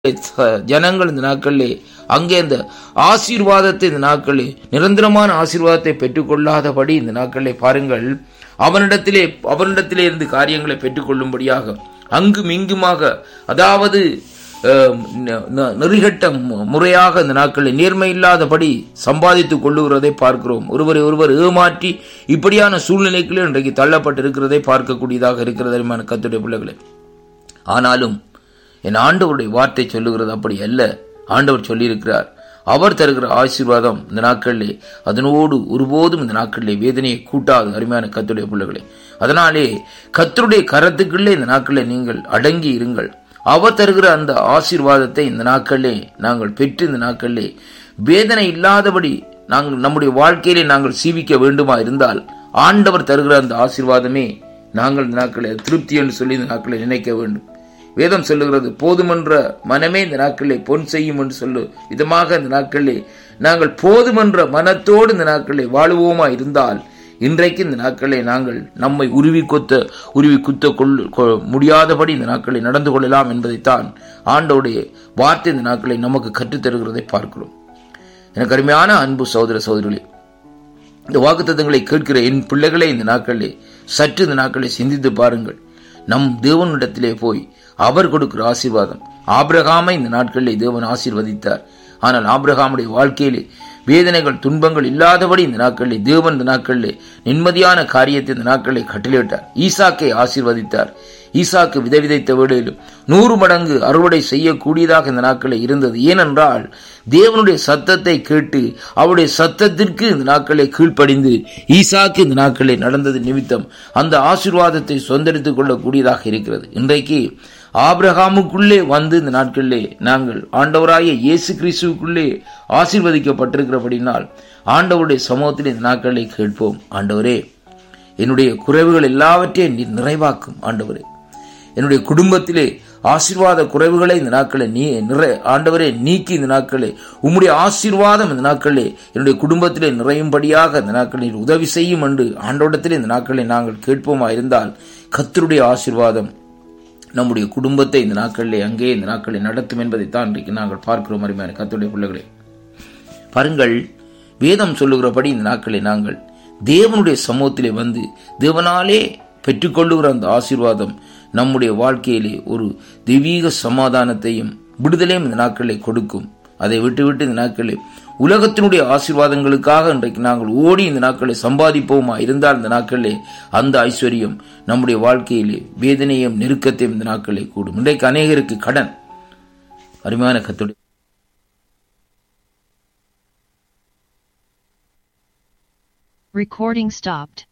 ஜனங்கள் இந்த நாட்களிலே அங்கே இந்த ஆசீர்வாதத்தை இந்த நாட்களிலே நிரந்தரமான ஆசீர்வாதத்தை பெற்றுக்கொள்ளாதபடி இந்த நாட்களிலே பாருங்கள் அவனிடத்திலே அவனிடத்திலே இருந்து காரியங்களை பெற்றுக்கொள்ளும்படியாக அங்கும் இங்குமாக அதாவது அஹ், ந- ந- நெறிகட்ட மு- முறையாக இந்த நாட்களில் நேர்மை இல்லாதபடி சம்பாதித்துக் கொள்ளுகிறதை பார்க்கிறோம் ஒருவரை ஒருவர் ஏமாற்றி இப்படியான சூழ்நிலைகளில் இன்றைக்கு தள்ளப்பட்டிருக்கிறதை பார்க்கக்கூடியதாக இருக்கிறது அருமையான கத்துடைய பிள்ளைகளே ஆனாலும் என் ஆண்டவருடைய வார்த்தை சொல்லுகிறது அப்படி அல்ல ஆண்டவர் சொல்லியிருக்கிறார் அவர் தருகிற ஆசீர்வாதம் இந்த நாட்களிலே அதனோடு ஒருபோதும் இந்த நாட்களிலே வேதனையை கூட்டாது அருமையான கத்துடைய பிள்ளைகளே அதனாலே கத்தருடைய கரத்துக்குள்ளே இந்த நாட்களிலே நீங்கள் அடங்கி இருங்கள் அவர் தருகிற அந்த ஆசீர்வாதத்தை இந்த நாட்களிலே நாங்கள் பெற்று இந்த நாட்களிலே வேதனை இல்லாதபடி நாங்கள் நம்முடைய வாழ்க்கையிலே நாங்கள் சீவிக்க வேண்டுமா இருந்தால் ஆண்டவர் தருகிற அந்த ஆசீர்வாதமே நாங்கள் இந்த நாட்களை திருப்தி என்று சொல்லி இந்த நாட்களை நினைக்க வேண்டும் வேதம் சொல்லுகிறது போதுமென்ற மனமே இந்த நாட்களிலே பொன் செய்யும் என்று சொல்லு விதமாக இந்த நாட்களிலே நாங்கள் போதுமென்ற மனத்தோடு இந்த நாட்களிலே வாழுவோமா இருந்தால் இன்றைக்கு இந்த நாட்களை நாங்கள் நம்மை உருவி கொத்த உருவி குத்த கொள் கொ- முடியாதபடி இந்த நாட்களை நடந்து கொள்ளலாம் என்பதைத்தான் ஆண்டோடைய வார்த்தை இந்த நாட்களை நமக்கு கற்றுத்தருகிறதை பார்க்கிறோம் எனக்கு அருமையான அன்பு சகோதர சகோதரிகளே இந்த வாக்குத்தத்தங்களை கேட்கிற என் பிள்ளைகளே இந்த நாட்களிலே சற்று இந்த நாட்களை சிந்தித்து பாருங்கள் நம் தேவனிடத்திலே போய் அவர் கொடுக்கிற ஆசீர்வாதம் ஆபிரகாமை இந்த நாட்களிலே தேவன் ஆசீர்வதித்தார் ஆனால் ஆபிரகாமுடைய வாழ்க்கையிலே வேதனைகள் துன்பங்கள் இல்லாதபடி இந்த நாட்களிலே தேவன் இந்த நாட்களிலே நிம்மதியான காரியத்தை இந்த நாட்களிலே கட்டளையிட்டார் ஈசாக்கை ஆசீர்வதித்தார் ஈசாக்கு விதை விதைத்த வேளையிலும் நூறு மடங்கு அறுவடை செய்யக்கூடியதாக இந்த நாட்களில் இருந்தது ஏனென்றால் தேவனுடைய சத்தத்தை கேட்டு அவருடைய சத்தத்திற்கு இந்த நாட்களை கீழ்ப்படிந்து ஈசாக்கு இந்த நாட்களை நடந்தது நிமித்தம் அந்த ஆசீர்வாதத்தை சொந்தரித்துக் கொள்ளக்கூடியதாக இருக்கிறது இன்றைக்கு ஆபிரகாமுக்குள்ளே வந்து இந்த நாட்களிலே நாங்கள் ஆண்டவராய இயேசு கிறிஸ்துவுக்குள்ளே ஆசீர்வதிக்கப்பட்டிருக்கிறபடினால் ஆண்டவருடைய சமூகத்தில் இந்த நாட்களை கேட்போம் ஆண்டவரே என்னுடைய குறைவுகள் எல்லாவற்றையும் நீர் நிறைவாக்கும் ஆண்டவரே என்னுடைய குடும்பத்திலே ஆசீர்வாத குறைவுகளை இந்த நாட்களை நீ நிறை ஆண்டவரே நீக்கி இந்த நாட்களே உம்முடைய ஆசீர்வாதம் இந்த நாட்களே என்னுடைய குடும்பத்திலே நிறையும்படியாக இந்த நாட்களில் உதவி செய்யும் என்று ஆண்டோடத்திலே இந்த நாட்களை நாங்கள் கேட்போமா இருந்தால் கத்தருடைய ஆசீர்வாதம் நம்முடைய குடும்பத்தை இந்த நாட்களிலே அங்கே இந்த நாட்களை நடத்தும் என்பதைத்தான் இன்றைக்கு நாங்கள் பார்க்கிறோம் அருமையான கத்தருடைய பிள்ளைகளே பாருங்கள் வேதம் சொல்லுகிறபடி இந்த நாட்களை நாங்கள் தேவனுடைய சமூகத்திலே வந்து தேவனாலே பெற்றுக்கொள்ளுகிற அந்த ஆசீர்வாதம் நம்முடைய வாழ்க்கையிலே ஒரு தெய்வீக சமாதானத்தையும் விடுதலையும் இந்த நாட்களை கொடுக்கும் அதை விட்டுவிட்டு இந்த நாட்களில் உலகத்தினுடைய ஆசீர்வாதங்களுக்காக இன்றைக்கு நாங்கள் ஓடி இந்த நாட்களை சம்பாதிப்போமா இருந்தால் இந்த நாட்களிலே அந்த ஐஸ்வர்யம் நம்முடைய வாழ்க்கையிலே வேதனையும் நெருக்கத்தையும் இந்த நாட்களை கூடும் இன்றைக்கு அநேகருக்கு கடன் அருமையான கத்துடைய Recording stopped.